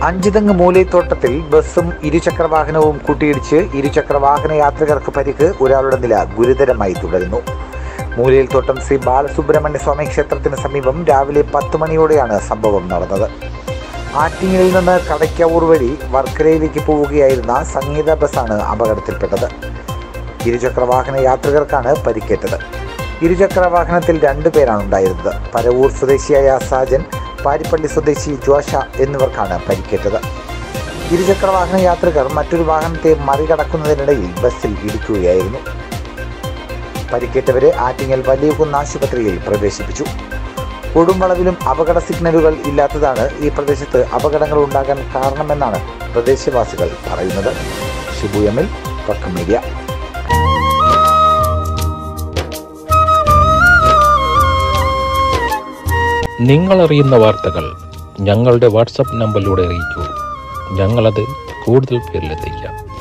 അഞ്ചുതെങ്ങ് മൂലത്തോട്ടത്തിൽ ബസ്സും ഇരുചക്രവാഹനവും കൂട്ടിയിടിച്ച് ഇരുചക്രവാഹന യാത്രികർക്ക് പരിക്ക് ഒരാളുടെ നില ഗുരുതരമായി തുടരുന്നു മൂലയിൽ തോട്ടം ശ്രീ ബാലസുബ്രഹ്മണ്യ സ്വാമി ക്ഷേത്രത്തിന് സമീപം രാവിലെ പത്ത് മണിയോടെയാണ് സംഭവം നടന്നത് ആറ്റിങ്ങലിൽ നിന്ന് കടയ്ക്കാവൂർ വഴി വർക്കരയിലേക്ക് പോവുകയായിരുന്ന സംഗീത ബസ്സാണ് അപകടത്തിൽപ്പെട്ടത് ഇരുചക്രവാഹന യാത്രികർക്കാണ് പരിക്കേറ്റത് ഇരുചക്രവാഹനത്തിൽ രണ്ടു പേരാണ് ഉണ്ടായിരുന്നത് പരവൂർ സ്വദേശിയായ സാജൻ പാരിപ്പള്ളി സ്വദേശി ജോഷ എന്നിവർക്കാണ് പരിക്കേറ്റത് ഇരുചക്രവാഹന യാത്രികർ മറ്റൊരു വാഹനത്തെ മറികടക്കുന്നതിനിടയിൽ ബസ്സിൽ ഇടിക്കുകയായിരുന്നു പരിക്കേറ്റവരെ ആറ്റിങ്ങൽ വലിയകുന്ന് ആശുപത്രിയിൽ പ്രവേശിപ്പിച്ചു കൊടുംവളവിലും അപകട സിഗ്നലുകൾ ഇല്ലാത്തതാണ് ഈ പ്രദേശത്ത് അപകടങ്ങൾ ഉണ്ടാകാൻ കാരണമെന്നാണ് പ്രദേശവാസികൾ പറയുന്നത് ഷിബു എമ്മിൽ പക്കം മീഡിയ നിങ്ങൾ അറിയുന്ന വാർത്തകൾ ഞങ്ങളുടെ വാട്സപ്പ് നമ്പറിലൂടെ അറിയിക്കൂ ഞങ്ങളത് കൂടുതൽ പേരിലെത്തിക്കാം